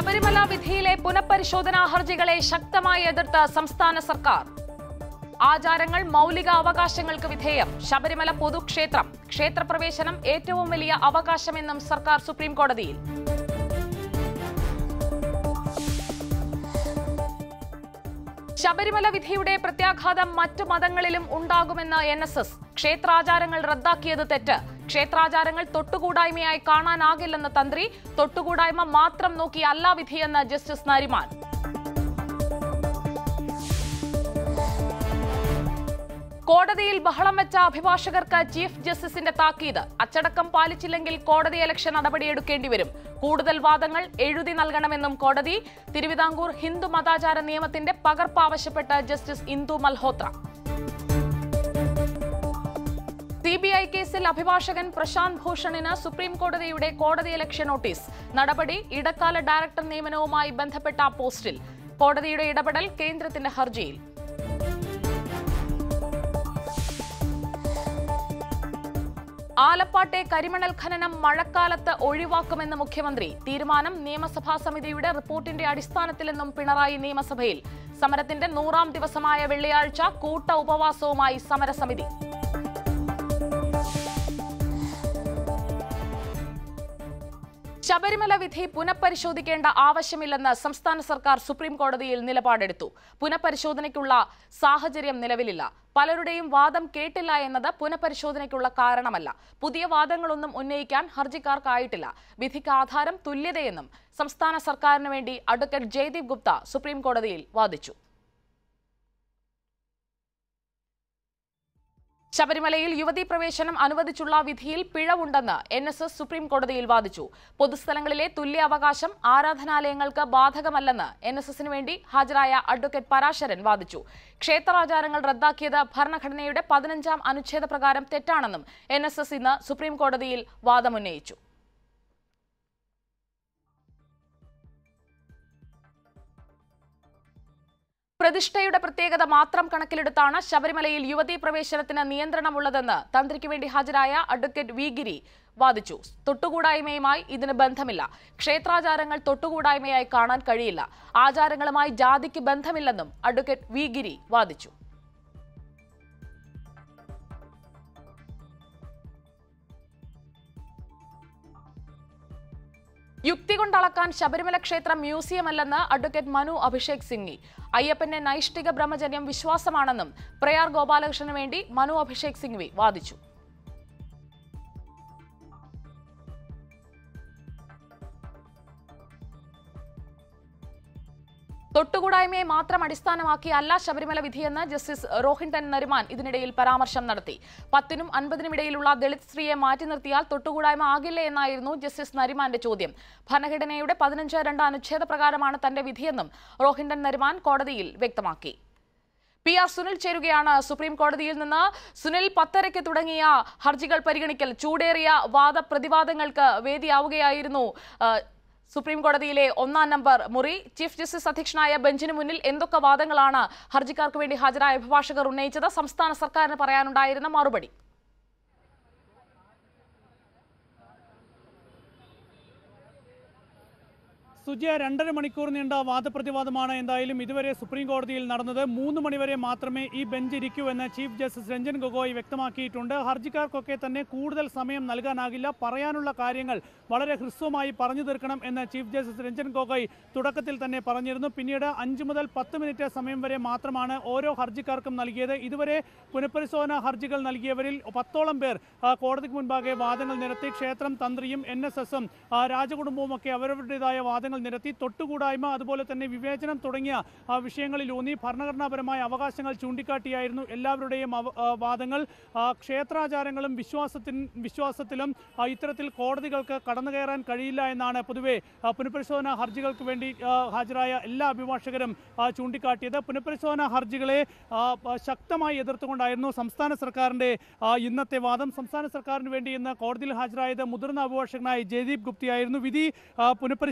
ശബരിമല വിധിയിലെ പുനഃപരിശോധനാ ഹർജികളെ ശക്തമായി എതിർത്ത് സംസ്ഥാന സർക്കാർ ആചാരങ്ങൾ മൗലിക അവകാശങ്ങൾക്ക് വിധേയം ശബരിമല പൊതുക്ഷേത്രം ക്ഷേത്രപ്രവേശനം ഏറ്റവും വലിയ അവകാശമെന്നും സർക്കാർ സുപ്രീം കോടതിയിൽ ശബരിമല വിധിയുടെ പ്രത്യാഘാതം മറ്റു മതങ്ങളിലും ഉണ്ടാകുമെന്ന് എൻ എസ് എസ് ക്ഷേത്രാചാരങ്ങൾ റദ്ദാക്കിയത് തെറ്റ് ക്ഷേത്രാചാരങ്ങൾ തൊട്ടുകൂടായ്മയായി കാണാനാകില്ലെന്ന് തന്ത്രി തൊട്ടുകൂടായ്മ മാത്രം നോക്കി അല്ല വിധിയെന്ന് ജസ്റ്റിസ് നരിമാൻ കോടതിയിൽ ബഹളം വെച്ച അഭിഭാഷകർക്ക് ചീഫ് ജസ്റ്റിസിന്റെ താക്കീത് അച്ചടക്കം പാലിച്ചില്ലെങ്കിൽ കോടതി അലക്ഷ്യ നടപടിയെടുക്കേണ്ടി വരും കൂടുതൽ വാദങ്ങൾ എഴുതി നൽകണമെന്നും കോടതി തിരുവിതാംകൂർ ഹിന്ദു മതാചാര നിയമത്തിന്റെ പകർപ്പ് ആവശ്യപ്പെട്ട് justice Indu Malhotra C B I കേസിൽ അഭിഭാഷകൻ പ്രശാന്ത് ഭൂഷണിന് സുപ്രീം കോടതിയുടെ കോടതിയലക്ഷ്യ നോട്ടീസ് നടപടി ഇടക്കാല ഡയറക്ടർ നിയമനവുമായി ബന്ധപ്പെട്ട പോസ്റ്റിൽ കോടതിയുടെ ഇടപെടൽ കേന്ദ്രത്തിന്റെ ഹർജിയിൽ ആലപ്പാട്ടെ കരിമണൽ ഖനനം മഴക്കാലത്ത് ഒഴിവാക്കുമെന്ന് മുഖ്യമന്ത്രി തീരുമാനം നിയമസഭാ സമിതിയുടെ റിപ്പോർട്ടിന്റെ അടിസ്ഥാനത്തിലെന്നും പിണറായി നിയമസഭയിൽ സമരത്തിന്റെ നൂറാം ദിവസമായ വെള്ളിയാഴ്ച കൂട്ട ഉപവാസവുമായി സമരസമിതി ശബരിമല വിധി പുനഃപരിശോധിക്കേണ്ട ആവശ്യമില്ലെന്ന് സംസ്ഥാന സർക്കാർ സുപ്രീം കോടതിയിൽ നിലപാടെടുത്തു പുനഃപരിശോധനയ്ക്കുള്ള സാഹചര്യം നിലവിലില്ല പലരുടെയും വാദം കേട്ടില്ല എന്നത് പുനഃപരിശോധനയ്ക്കുള്ള കാരണമല്ല പുതിയ വാദങ്ങളൊന്നും ഉന്നയിക്കാൻ ഹർജിക്കാർക്കായിട്ടില്ല വിധിക്ക് ആധാരം തുല്യതയെന്നും സംസ്ഥാന സർക്കാരിന് വേണ്ടി അഡ്വക്കേറ്റ് ജയ്ദീപ് ഗുപ്ത സുപ്രീം കോടതിയിൽ വാദിച്ചു ശബരിമലയിൽ യുവതീ പ്രവേശനം അനുവദിച്ചുള്ള വിധിയിൽ പിഴവുണ്ടെന്ന് എൻ എസ് എസ് സുപ്രീം കോടതിയിൽ വാദിച്ചു പൊതുസ്ഥലങ്ങളിലെ തുല്യ അവകാശം ആരാധനാലയങ്ങൾക്ക് ബാധകമല്ലെന്ന് എൻ എസ് എസിന് വേണ്ടി ഹാജരായ അഡ്വക്കേറ്റ് പരാശരൻ വാദിച്ചു ക്ഷേത്രാചാരങ്ങൾ റദ്ദാക്കിയത് ഭരണഘടനയുടെ പതിനഞ്ചാം അനുച്ഛേദ പ്രകാരം തെറ്റാണെന്നും എൻ എസ് എസ് ഇന്ന് സുപ്രീം കോടതിയിൽ വാദമുന്നയിച്ചു പ്രതിഷ്ഠയുടെ പ്രത്യേകത മാത്രം കണക്കിലെടുത്താണ് ശബരിമലയിൽ യുവതീ പ്രവേശനത്തിന് നിയന്ത്രണമുള്ളതെന്ന് തന്ത്രിക്ക് വേണ്ടി ഹാജരായ അഡ്വക്കേറ്റ് വി ഗിരി വാദിച്ചു തൊട്ടുകൂടായ്മയുമായി ഇതിന് ബന്ധമില്ല ക്ഷേത്രാചാരങ്ങൾ തൊട്ടുകൂടായ്മയായി കാണാൻ കഴിയില്ല ആചാരങ്ങളുമായി ജാതിക്ക് ബന്ധമില്ലെന്നും അഡ്വക്കേറ്റ് വി ഗിരി വാദിച്ചു യുക്തി കൊണ്ടളക്കാൻ ശബരിമല ക്ഷേത്രം മ്യൂസിയമല്ലെന്ന് അഡ്വക്കേറ്റ് മനു അഭിഷേക് സിംഗി അയ്യപ്പന്റെ നൈഷ്ഠിക ബ്രഹ്മചര്യം വിശ്വാസമാണെന്നും പ്രയാർ ഗോപാലകൃഷ്ണന് വേണ്ടി മനു അഭിഷേക് സിംഗ്വി വാദിച്ചു തൊട്ടുകൂടായ്മയെ മാത്രം അടിസ്ഥാനമാക്കി അല്ല ശബരിമല വിധിയെന്ന് ജസ്റ്റിസ് റോഹിൻടൻ നരിമാൻ ഇതിനിടയിൽ പരാമർശം നടത്തി പത്തിനും അൻപതിനും ഇടയിലുള്ള ദളിത് സ്ത്രീയെ മാറ്റി നിർത്തിയാൽ തൊട്ടുകൂടായ്മ ആകില്ലേ എന്നായിരുന്നു ജസ്റ്റിസ് നരിമാന്റെ ചോദ്യം ഭരണഘടനയുടെ പതിനഞ്ച് രണ്ട് അനുച്ഛേദ പ്രകാരമാണ് തന്റെ വിധിയെന്നും റോഹിൻടൻ നരിമാൻ കോടതിയിൽ വ്യക്തമാക്കി പി ആർ സുനിൽ ചേരുകയാണ് സുപ്രീം കോടതിയിൽ നിന്ന് സുനിൽ പത്തരയ്ക്ക് തുടങ്ങിയ ഹർജികൾ പരിഗണിക്കൽ ചൂടേറിയ വാദപ്രതിവാദങ്ങൾക്ക് വേദിയാവുകയായിരുന്നു ആ, സുപ്രീം കോടതിയിലെ ഒന്നാം നമ്പർ മുറി ചീഫ് ജസ്റ്റിസ് അധ്യക്ഷനായ ബെഞ്ചിന് മുന്നിൽ എന്തൊക്കെ വാദങ്ങളാണ് ഹർജിക്കാർക്ക് വേണ്ടി ഹാജരായ അഭിഭാഷകർ ഉന്നയിച്ചത് സംസ്ഥാന സർക്കാരിന് പറയാനുണ്ടായിരുന്ന മറുപടി സുജയ രണ്ടര മണിക്കൂർ നീണ്ട വാദപ്രതിവാദമാണ് എന്തായാലും ഇതുവരെ സുപ്രീം കോടതിയിൽ നടന്നത് മൂന്ന് മണിവരെ മാത്രമേ ഈ ബെഞ്ച് ഇരിക്കൂ എന്ന് ചീഫ് ജസ്റ്റിസ് രഞ്ജൻ ഗൊഗോയ് വ്യക്തമാക്കിയിട്ടുണ്ട് ഹർജിക്കാർക്കൊക്കെ തന്നെ കൂടുതൽ സമയം നൽകാനാകില്ല പറയാനുള്ള കാര്യങ്ങൾ വളരെ ഹ്രസ്വമായി പറഞ്ഞു തീർക്കണം എന്ന് ചീഫ് ജസ്റ്റിസ് രഞ്ജൻ ഗൊഗോയ് തുടക്കത്തിൽ തന്നെ പറഞ്ഞിരുന്നു പിന്നീട് അഞ്ച് മുതൽ പത്ത് മിനിറ്റ് സമയം വരെ മാത്രമാണ് ഓരോ ഹർജിക്കാർക്കും നൽകിയത് ഇതുവരെ പുനഃപരിശോധന ഹർജികൾ നൽകിയവരിൽ പത്തോളം പേർ ആ, കോടതിക്ക് മുൻപാകെ വാദങ്ങൾ നിരത്തി ക്ഷേത്രം തന്ത്രിയും എൻ എസ് എസും രാജകുടുംബവും ഒക്കെ അവരവരുടേതായ വാദങ്ങൾ നിരത്തി തൊട്ടുകൂടായ്മ അതുപോലെ തന്നെ വിവേചനം തുടങ്ങിയ ആ, വിഷയങ്ങളിലൂന്നി ഭരണഘടനാപരമായ അവകാശങ്ങൾ ചൂണ്ടിക്കാട്ടിയായിരുന്നു എല്ലാവരുടെയും അവ- ആ, വാദങ്ങൾ ആ, ക്ഷേത്രാചാരങ്ങളും വിശ്വാസത്തിൻ വിശ്വാസത്തിലും ആ, ഇത്തരത്തിൽ കോടതികൾക്ക് കടന്നു കയറാൻ കഴിയില്ല എന്നാണ് പൊതുവെ ആ, പുനഃപരിശോധന ഹർജികൾക്ക് വേണ്ടി ആ, ഹാജരായ എല്ലാ അഭിഭാഷകരും ആ, ചൂണ്ടിക്കാട്ടിയത് പുനഃപരിശോധന ഹർജികളെ ആ, ആ, ശക്തമായി എതിർത്തുകൊണ്ടായിരുന്നു സംസ്ഥാന സർക്കാരിന്റെ ആ, ഇന്നത്തെ വാദം സംസ്ഥാന സർക്കാരിന് വേണ്ടി ഇന്ന് കോടതിയിൽ ഹാജരായത് മുതിർന്ന അഭിഭാഷകനായ ജയദീപ് ഗുപ്തയായിരുന്നു വിധി ആ, പുനഃപരിശോധിക്കേണ്ട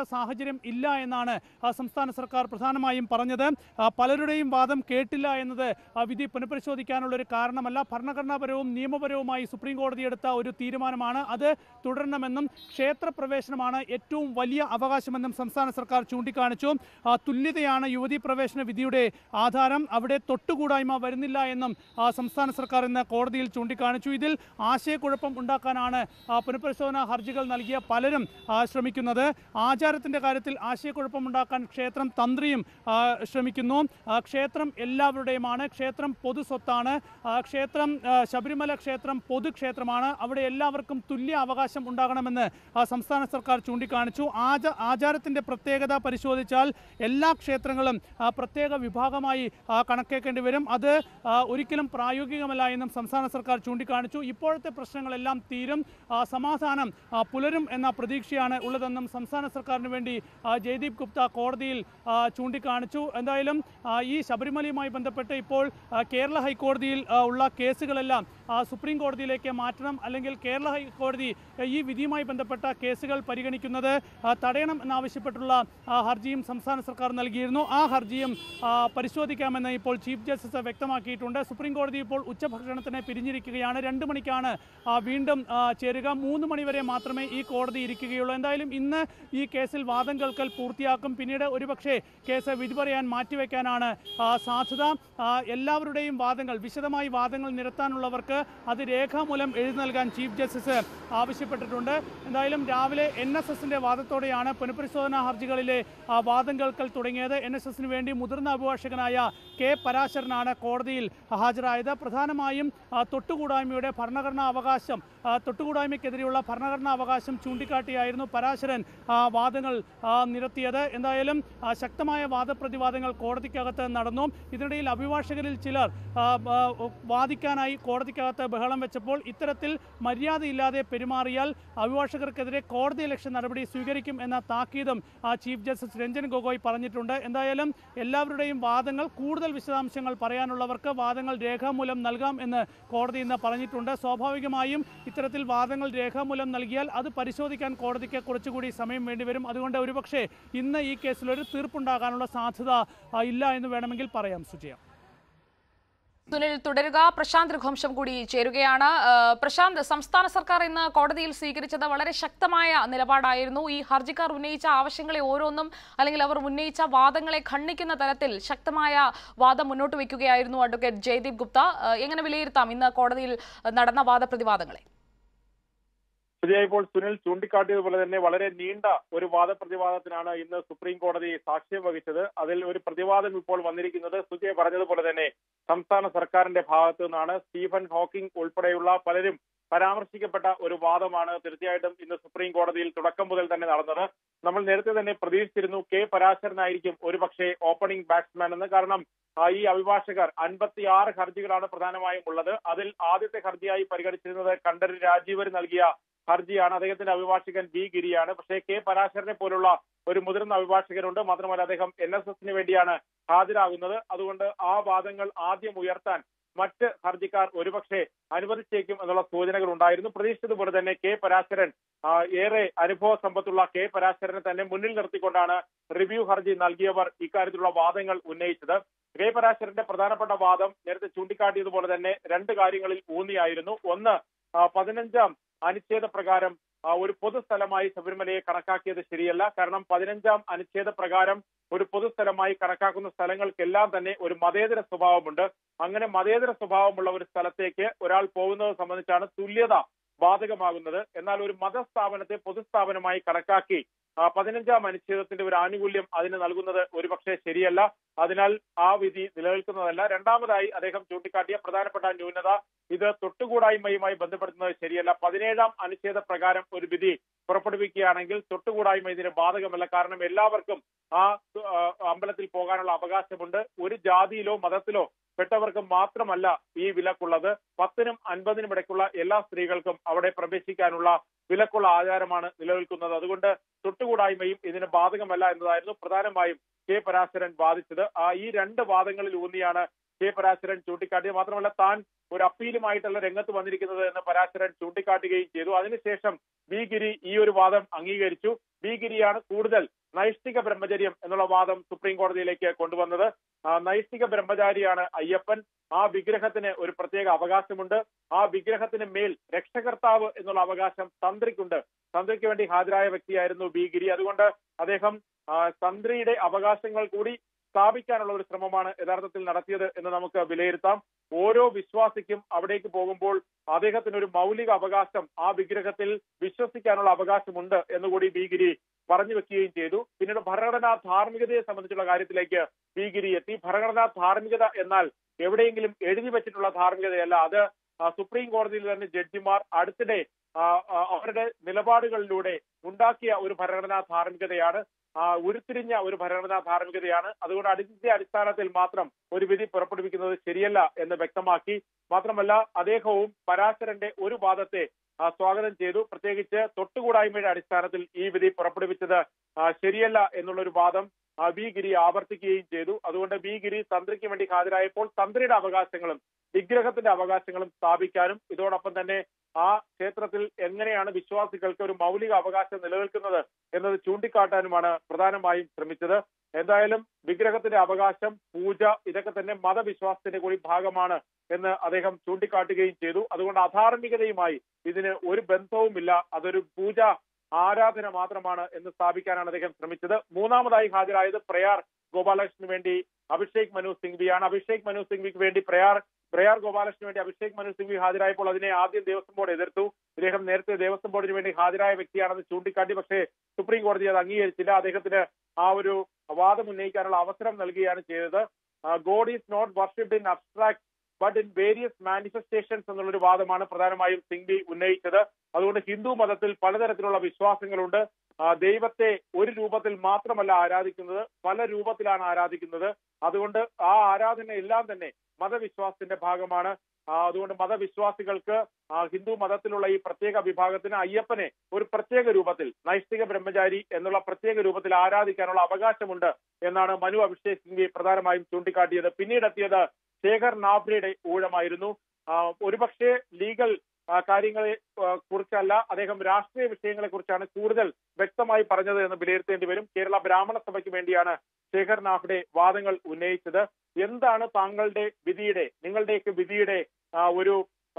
സാഹചര്യം ഇല്ല എന്നാണ് ആ, സംസ്ഥാന സർക്കാർ പ്രധാനമായും പറഞ്ഞത് ആ, പലരുടെയും വാദം കേട്ടില്ല എന്നത് ആ, വിധി പുനഃപരിശോധിക്കാനുള്ള ഒരു കാരണമല്ല ഭരണഘടനാപരവും നിയമപരവുമായി സുപ്രീം കോടതി എടുത്ത ഒരു തീരുമാനമാണ് അത് തുടരണമെന്നും ക്ഷേത്രപ്രവേശനമാണ് ഏറ്റവും വലിയ അവകാശമെന്നും സംസ്ഥാന സർക്കാർ ചൂണ്ടിക്കാണിച്ചു ആ, തുല്യതയാണ് യുവതീ പ്രവേശന വിധിയുടെ ആധാരം അവിടെ തൊട്ടുകൂടായ്മ വരുന്നില്ല എന്നും ആ, സംസ്ഥാന സർക്കാർ ഇന്ന് കോടതിയിൽ ചൂണ്ടിക്കാണിച്ചു ഇതിൽ ആശയക്കുഴപ്പം ഉണ്ടാക്കാനാണ് ആ, പുനഃപരിശോധനാ ഹർജികൾ നൽകിയ പലരും ആ, ശ്രമിക്കുന്നത് ആചാരത്തിന്റെ കാര്യത്തിൽ ആശയക്കുഴപ്പമുണ്ടാക്കാൻ ക്ഷേത്രം തന്ത്രിയും ആ, ശ്രമിക്കുന്നു ആ, ക്ഷേത്രം എല്ലാവരുടെയുമാണ് ക്ഷേത്രം പൊതു സ്വത്താണ് ആ, ക്ഷേത്രം ആ, ശബരിമല ക്ഷേത്രം പൊതുക്ഷേത്രമാണ് അവിടെ എല്ലാവർക്കും തുല്യ അവകാശം ഉണ്ടാകണമെന്ന് ആ, സംസ്ഥാന സർക്കാർ ചൂണ്ടിക്കാണിച്ചു ആച ആചാരത്തിന്റെ പ്രത്യേകത പരിശോധിച്ചാൽ എല്ലാ ക്ഷേത്രങ്ങളും ആ, പ്രത്യേക വിഭാഗമായി ആ, കണക്കേക്കേണ്ടി വരും അത് ആ, ഒരിക്കലും പ്രായോഗികമല്ല എന്നും സംസ്ഥാന സർക്കാർ ചൂണ്ടിക്കാണിച്ചു ഇപ്പോഴത്തെ പ്രശ്നങ്ങളെല്ലാം തീരും ആ, സമാധാനം ആ, പുലരും എന്ന പ്രതീക്ഷയാണ് ഉള്ളതെന്നും സംസ്ഥാന സർക്കാരിന് വേണ്ടി ആ, ജയ്ദീപ് ഗുപ്ത കോടതിയിൽ ആ, ചൂണ്ടിക്കാണിച്ചു എന്തായാലും ആ, ഈ ശബരിമലയുമായി ബന്ധപ്പെട്ട് ഇപ്പോൾ ആ, കേരള ഹൈക്കോടതിയിൽ ആ, ഉള്ള കേസുകളെല്ലാം ആ, സുപ്രീം കോടതിയിലേക്ക് മാറ്റണം അല്ലെങ്കിൽ കേരള ഹൈക്കോടതി ആ, ഈ വിധിയുമായി ബന്ധപ്പെട്ട കേസുകൾ പരിഗണിക്കുന്നത് ആ, തടയണം എന്നാവശ്യപ്പെട്ടുള്ള ആ, ഹർജിയും സംസ്ഥാന സർക്കാർ നൽകിയിരുന്നു ആ ഹർജിയും ആ, പരിശോധിക്കാമെന്ന് ഇപ്പോൾ ചീഫ് ജസ്റ്റിസ് വ്യക്തമാക്കിയിട്ടുണ്ട് സുപ്രീം കോടതി ഇപ്പോൾ ഉച്ചഭക്ഷണത്തിന് പിരിഞ്ഞിരിക്കുകയാണ് രണ്ട് മണിക്കാണ് ആ, വീണ്ടും ആ, ചേരുക മൂന്ന് മണി വരെ മാത്രമേ ഈ കോടതി ഇരിക്കുകയുള്ളൂ എന്തായാലും ഇന്ന് ഈ കേസിൽ വാദം കേൾക്കൽ പൂർത്തിയാക്കും പിന്നീട് ഒരുപക്ഷെ കേസ് വിധി പറയാൻ മാറ്റിവെക്കാനാണ് ആ, സാധ്യത ആ, എല്ലാവരുടെയും വാദങ്ങൾ വിശദമായി വാദങ്ങൾ നിരത്താനുള്ളവർക്ക് അത് രേഖാമൂലം എഴുതി നൽകാൻ ചീഫ് ജസ്റ്റിസ് ആവശ്യപ്പെട്ടിട്ടുണ്ട് എന്തായാലും രാവിലെ എൻ എസ് എസിന്റെ വാദത്തോടെയാണ് പുനഃപരിശോധനാ ഹർജികളിലെ ആ, വാദം കേൾക്കൽ തുടങ്ങിയത് എൻ എസ് എസിന് വേണ്ടി മുതിർന്ന അഭിഭാഷകനായ കെ പരാശരനാണ് കോടതിയിൽ ഹാജരായത് പ്രധാനമായും ആ, തൊട്ടുകൂടായ്മയുടെ ഭരണഘടനാ അവകാശം ആ, തൊട്ടുകൂടായ്മയ്ക്കെതിരെയുള്ള ഭരണഘടനാ അവകാശം ചൂണ്ടിക്കാട്ടിയായിരുന്നു പരാശരൻ ആ, വാദങ്ങൾ ആ, നിരത്തിയത് എന്തായാലും ആ, ശക്തമായ വാദപ്രതിവാദങ്ങൾ കോടതിക്കകത്ത് നടന്നു ഇതിനിടയിൽ അഭിഭാഷകരിൽ ചിലർ ആ, ആ, വാദിക്കാനായി കോടതിക്കകത്ത് ബഹളം വെച്ചപ്പോൾ ഇത്തരത്തിൽ മര്യാദയില്ലാതെ പെരുമാറിയാൽ അഭിഭാഷകർക്കെതിരെ കോടതി ലക്ഷ്യ നടപടി സ്വീകരിക്കും എന്ന താക്കീതും ആ, ചീഫ് ജസ്റ്റിസ് രഞ്ജൻ ഗൊഗോയ് പറഞ്ഞിട്ടുണ്ട് എന്തായാലും എല്ലാവരുടെയും വാദങ്ങൾ കൂടുതൽ വിശദാംശങ്ങൾ പറയാനുള്ളവർക്ക് വാദങ്ങൾ രേഖാമൂലം നൽകാം എന്ന് കോടതി ഇന്ന് പറഞ്ഞിട്ടുണ്ട് സ്വാഭാവികമായും ഇത്തരത്തിൽ വാദങ്ങൾ രേഖാമൂലം നൽകിയാൽ അത് പരിശോധിക്കാൻ കോടതിക്ക് കുറച്ചുകൂടി സമയം വേണ്ടിവരും അതുകൊണ്ട് ഒരുപക്ഷെ ഇന്ന് ഈ കേസിൽ ഒരു തീർപ്പുണ്ടാകാനുള്ള സാധ്യത ആ, ഇല്ല എന്ന് വേണമെങ്കിൽ പറയാം സുജയ സുനിൽ തുടരുക പ്രശാന്ത് രഘുവംശം കൂടി ചേരുകയാണ് ആ, പ്രശാന്ത് സംസ്ഥാന സർക്കാർ ഇന്ന് കോടതിയിൽ സ്വീകരിച്ചത് വളരെ ശക്തമായ നിലപാടായിരുന്നു ഈ ഹർജിക്കാർ ഉന്നയിച്ച ആവശ്യങ്ങളെ ഓരോന്നും അല്ലെങ്കിൽ അവർ ഉന്നയിച്ച വാദങ്ങളെ ഖണ്ഡിക്കുന്ന തരത്തിൽ ശക്തമായ വാദം മുന്നോട്ട് വയ്ക്കുകയായിരുന്നു അഡ്വക്കേറ്റ് ജയ്ദീപ് ഗുപ്ത ആ, എങ്ങനെ വിലയിരുത്താം ഇന്ന് കോടതിയിൽ നടന്ന വാദപ്രതിവാദങ്ങളെ സുജയ ഇപ്പോൾ സുനിൽ ചൂണ്ടിക്കാട്ടിയതുപോലെ തന്നെ വളരെ നീണ്ട ഒരു വാദപ്രതിവാദത്തിനാണ് ഇന്ന് സുപ്രീം കോടതി സാക്ഷ്യം വഹിച്ചത് അതിൽ ഒരു പ്രതിവാദം ഇപ്പോൾ വന്നിരിക്കുന്നത് സുജയ പറഞ്ഞതുപോലെ തന്നെ സംസ്ഥാന സർക്കാരിന്റെ ഭാഗത്തു നിന്നാണ് സ്റ്റീഫൻ ഹോക്കിംഗ് ഉൾപ്പെടെയുള്ള പലരും പരാമർശിക്കപ്പെട്ട ഒരു വാദമാണ് തീർച്ചയായിട്ടും ഇന്ന് സുപ്രീം കോടതിയിൽ തുടക്കം മുതൽ തന്നെ നടന്നത് നമ്മൾ നേരത്തെ തന്നെ പ്രതീക്ഷിച്ചിരുന്നു കെ പരാശരനായിരിക്കും ഒരുപക്ഷെ ഓപ്പണിംഗ് ബാറ്റ്സ്മാൻ എന്ന് കാരണം ആ, ഈ അഭിഭാഷകർ അൻപത്തിയാറ് ഹർജികളാണ് പ്രധാനമായും ഉള്ളത് അതിൽ ആദ്യത്തെ ഹർജിയായി പരിഗണിച്ചിരുന്നത് കണ്ഠരര് രാജീവർ നൽകിയ ഹർജിയാണ് അദ്ദേഹത്തിന്റെ അഭിഭാഷകൻ ബി ഗിരിയാണ് പക്ഷേ കെ പരാശരനെ പോലുള്ള ഒരു മുതിർന്ന അഭിഭാഷകനുണ്ട് മാത്രമല്ല അദ്ദേഹം എൻ എസ് എസിന് വേണ്ടിയാണ് ഹാജരാകുന്നത് അതുകൊണ്ട് ആ വാദങ്ങൾ ആദ്യം ഉയർത്താൻ മറ്റ് ഹർജിക്കാർ ഒരുപക്ഷെ അനുവദിച്ചേക്കും എന്നുള്ള സൂചനകൾ ഉണ്ടായിരുന്നു പ്രതീക്ഷിച്ചതുപോലെ തന്നെ കെ പരാശരൻ ആ, ഏറെ അനുഭവ സമ്പത്തുള്ള കെ പരാശരനെ തന്നെ മുന്നിൽ നിർത്തിക്കൊണ്ടാണ് റിവ്യൂ ഹർജി നൽകിയവർ ഇക്കാര്യത്തിലുള്ള വാദങ്ങൾ ഉന്നയിച്ചത് കെ പരാശരന്റെ പ്രധാനപ്പെട്ട വാദം നേരത്തെ ചൂണ്ടിക്കാട്ടിയതുപോലെ തന്നെ രണ്ട് കാര്യങ്ങളിൽ ഊന്നിയായിരുന്നു ഒന്ന് ആ, പതിനഞ്ചാം അനുച്ഛേദ പ്രകാരം ആ, ഒരു പൊതുസ്ഥലമായി ശബരിമലയെ കണക്കാക്കിയത് ശരിയല്ല കാരണം പതിനഞ്ചാം അനുച്ഛേദ പ്രകാരം ഒരു പൊതുസ്ഥലമായി കണക്കാക്കുന്ന സ്ഥലങ്ങൾക്കെല്ലാം തന്നെ ഒരു മതേതര സ്വഭാവമുണ്ട് അങ്ങനെ മതേതര സ്വഭാവമുള്ള ഒരു സ്ഥലത്തേക്ക് ഒരാൾ പോകുന്നത് സംബന്ധിച്ചാണ് തുല്യത ബാധകമാകുന്നത് എന്നാൽ ഒരു മതസ്ഥാപനത്തെ പൊതുസ്ഥാപനമായി കണക്കാക്കി ആ, പതിനഞ്ചാം അനുച്ഛേദത്തിന്റെ ഒരു ആനുകൂല്യം അതിന് നൽകുന്നത് ഒരുപക്ഷെ ശരിയല്ല അതിനാൽ ആ വിധി നിലനിൽക്കുന്നതല്ല രണ്ടാമതായി അദ്ദേഹം ചൂണ്ടിക്കാട്ടിയ പ്രധാനപ്പെട്ട ന്യൂനത ഇത് തൊട്ടുകൂടായ്മയുമായി ബന്ധപ്പെടുത്തുന്നത് ശരിയല്ല പതിനേഴാം അനുച്ഛേദ പ്രകാരം ഒരു വിധി പുറപ്പെടുവിക്കുകയാണെങ്കിൽ തൊട്ടുകൂടായ്മ ഇതിന് ബാധകമല്ല കാരണം എല്ലാവർക്കും ആ ആ, അമ്പലത്തിൽ പോകാനുള്ള അവകാശമുണ്ട് ഒരു ജാതിയിലോ മതത്തിലോ പെട്ടവർക്ക് മാത്രമല്ല ഈ വിലക്കുള്ളത് പത്തിനും അൻപതിനും ഇടയ്ക്കുള്ള എല്ലാ സ്ത്രീകൾക്കും അവിടെ പ്രവേശിക്കാനുള്ള വിലക്കുള്ള ആചാരമാണ് നിലനിൽക്കുന്നത് അതുകൊണ്ട് തൊട്ടുകൂടായ്മയും ഇതിന് ബാധകമല്ല എന്നതായിരുന്നു പ്രധാനമായും കെ പരാശരൻ വാദിച്ചത് ആ ഈ രണ്ട് വാദങ്ങളിൽ ഊന്നിയാണ് കെ പരാശരൻ ചൂണ്ടിക്കാട്ടിയത് മാത്രമല്ല താൻ ഒരു അപ്പീലുമായിട്ടല്ല രംഗത്ത് വന്നിരിക്കുന്നത് എന്ന് പരാശരൻ ചൂണ്ടിക്കാട്ടുകയും ചെയ്തു അതിനുശേഷം വി ഗിരി ഈ ഒരു വാദം അംഗീകരിച്ചു വി ഗിരിയാണ് കൂടുതൽ നൈഷ്ഠിക ബ്രഹ്മചര്യം എന്നുള്ള വാദം സുപ്രീം കോടതിയിലേക്ക് കൊണ്ടുവന്നത് ആ, നൈഷ്ഠിക ബ്രഹ്മചാരിയാണ് അയ്യപ്പൻ ആ വിഗ്രഹത്തിന് ഒരു പ്രത്യേക അവകാശമുണ്ട് ആ വിഗ്രഹത്തിന് മേൽ രക്ഷകർത്താവ് എന്നുള്ള അവകാശം തന്ത്രിക്കുണ്ട് തന്ത്രിക്ക് വേണ്ടി ഹാജരായ വ്യക്തിയായിരുന്നു ബി ഗിരി അതുകൊണ്ട് അദ്ദേഹം ആ, തന്ത്രിയുടെ അവകാശങ്ങൾ കൂടി സ്ഥാപിക്കാനുള്ള ഒരു ശ്രമമാണ് യഥാർത്ഥത്തിൽ നടത്തിയത് എന്ന് നമുക്ക് വിലയിരുത്താം ഓരോ വിശ്വാസിക്കും അവിടേക്ക് പോകുമ്പോൾ അദ്ദേഹത്തിന് ഒരു മൗലിക അവകാശം ആ വിഗ്രഹത്തിൽ വിശ്വസിക്കാനുള്ള അവകാശമുണ്ട് എന്നുകൂടി ബി ഗിരി പറഞ്ഞു വെക്കുകയും ചെയ്തു പിന്നീട് ഭരണഘടനാ ധാർമ്മികതയെ സംബന്ധിച്ചുള്ള കാര്യത്തിലേക്ക് ബി ഗിരി എത്തി ഭരണഘടനാ ധാർമ്മികത എന്നാൽ എവിടെയെങ്കിലും എഴുതി വെച്ചിട്ടുള്ള ധാർമ്മികതയല്ല അത് ആ, സുപ്രീം കോടതിയിൽ തന്നെ ജഡ്ജിമാർ അടുത്തിടെ ആ, ആ, അവരുടെ നിലപാടുകളിലൂടെ ഉണ്ടാക്കിയ ഒരു ഭരണഘടനാ ധാർമ്മികതയാണ് ആ, ഉരുത്തിരിഞ്ഞ ഒരു ഭരണഘടനാ ധാർമ്മികതയാണ് അതുകൊണ്ട് അതിന്റെ അടിസ്ഥാനത്തിൽ മാത്രം ഒരു വിധി പുറപ്പെടുവിക്കുന്നത് ശരിയല്ല എന്ന് വ്യക്തമാക്കി മാത്രമല്ല അദ്ദേഹവും പരാശരന്റെ ഒരു വാദത്തെ ആ, സ്വാഗതം ചെയ്തു പ്രത്യേകിച്ച് തൊട്ടുകൂടായ്മയുടെ അടിസ്ഥാനത്തിൽ ഈ വിധി പുറപ്പെടുവിച്ചത് ആ, ശരിയല്ല എന്നുള്ളൊരു വാദം ആ, വി ഗിരി ആവർത്തിക്കുകയും ചെയ്തു അതുകൊണ്ട് വി ഗിരി തന്ത്രിക്ക് വേണ്ടി ഹാജരായപ്പോൾ തന്ത്രിയുടെ അവകാശങ്ങളും വിഗ്രഹത്തിന്റെ അവകാശങ്ങളും സ്ഥാപിക്കാനും ഇതോടൊപ്പം തന്നെ ആ ക്ഷേത്രത്തിൽ എങ്ങനെയാണ് വിശ്വാസികൾക്ക് ഒരു മൗലിക അവകാശം നിലനിൽക്കുന്നത് എന്നത് ചൂണ്ടിക്കാട്ടാനുമാണ് പ്രധാനമായും ശ്രമിച്ചത് എന്തായാലും വിഗ്രഹത്തിന്റെ അവകാശം പൂജ ഇതൊക്കെ തന്നെ മതവിശ്വാസത്തിന്റെ കൂടി ഭാഗമാണ് എന്ന് അദ്ദേഹം ചൂണ്ടിക്കാട്ടുകയും ചെയ്തു അതുകൊണ്ട് അധാർമികതയുമായി ഇതിന് ഒരു ബന്ധവുമില്ല അതൊരു പൂജ ആരാധന മാത്രമാണ് എന്ന് സ്ഥാപിക്കാനാണ് അദ്ദേഹം ശ്രമിച്ചത് മൂന്നാമതായി ഹാജരായത് പ്രയാർ ഗോപാലകൃഷ്ണന് വേണ്ടി അഭിഷേക് മനു സിംഗ്വിയാണ് അഭിഷേക് മനു സിംഗ്വിക്ക് വേണ്ടി പ്രയാർ പ്രയാർ ഗോപാലകൃഷ്ണന് വേണ്ടി അഭിഷേക് മനു സിംഗ്വി ഹാജരായപ്പോൾ അതിനെ ആദ്യം ദേവസ്വം ബോർഡ് എതിർത്തു ഇദ്ദേഹം നേരത്തെ ദേവസ്വം ബോർഡിന് വേണ്ടി ഹാജരായ വ്യക്തിയാണെന്ന് ചൂണ്ടിക്കാട്ടി പക്ഷേ സുപ്രീം കോടതി അത് അംഗീകരിച്ചില്ല അദ്ദേഹത്തിന് ആ ഒരു വാദം ഉന്നയിക്കാനുള്ള അവസരം നൽകുകയാണ് ചെയ്തത് God is not worshipped in abstract but in various manifestations എന്നുള്ളൊരു വാദമാണ് പ്രധാനമായും സിംഗ്വി ഉന്നയിച്ചത് അതുകൊണ്ട് ഹിന്ദു മതത്തിൽ പലതരത്തിലുള്ള വിശ്വാസങ്ങളുണ്ട് ആ, ദൈവത്തെ ഒരു രൂപത്തിൽ മാത്രമല്ല ആരാധിക്കുന്നത് പല രൂപത്തിലാണ് ആരാധിക്കുന്നത് അതുകൊണ്ട് ആ ആരാധന എല്ലാം തന്നെ മതവിശ്വാസത്തിന്റെ ഭാഗമാണ് ആ, അതുകൊണ്ട് മതവിശ്വാസികൾക്ക് ആ, ഹിന്ദു മതത്തിലുള്ള ഈ പ്രത്യേക വിഭാഗത്തിന് അയ്യപ്പനെ ഒരു പ്രത്യേക രൂപത്തിൽ നൈഷ്ഠിക ബ്രഹ്മചാരി എന്നുള്ള പ്രത്യേക രൂപത്തിൽ ആരാധിക്കാനുള്ള അവകാശമുണ്ട് എന്നാണ് മനു അഭിഷേക് സിംഗ്വി പ്രധാനമായും ചൂണ്ടിക്കാട്ടിയത് പിന്നീട് എത്തിയത് ശേഖർ നാബ്രയുടെ ഊഴമായിരുന്നു ആ, ഒരുപക്ഷെ ലീഗൽ ആ, കാര്യങ്ങളെ ആ, കുറിച്ചല്ല അദ്ദേഹം രാഷ്ട്രീയ വിഷയങ്ങളെ കുറിച്ചാണ് കൂടുതൽ വ്യക്തമായി പറഞ്ഞത് എന്ന് വിലയിരുത്തേണ്ടി വരും കേരള ബ്രാഹ്മണ സഭയ്ക്ക് വേണ്ടിയാണ് ശേഖർ നാഫ്ഡെ വാദങ്ങൾ ഉന്നയിച്ചത് എന്താണ് താങ്കളുടെ വിധിയുടെ നിങ്ങളുടെയൊക്കെ വിധിയുടെ ആ, ഒരു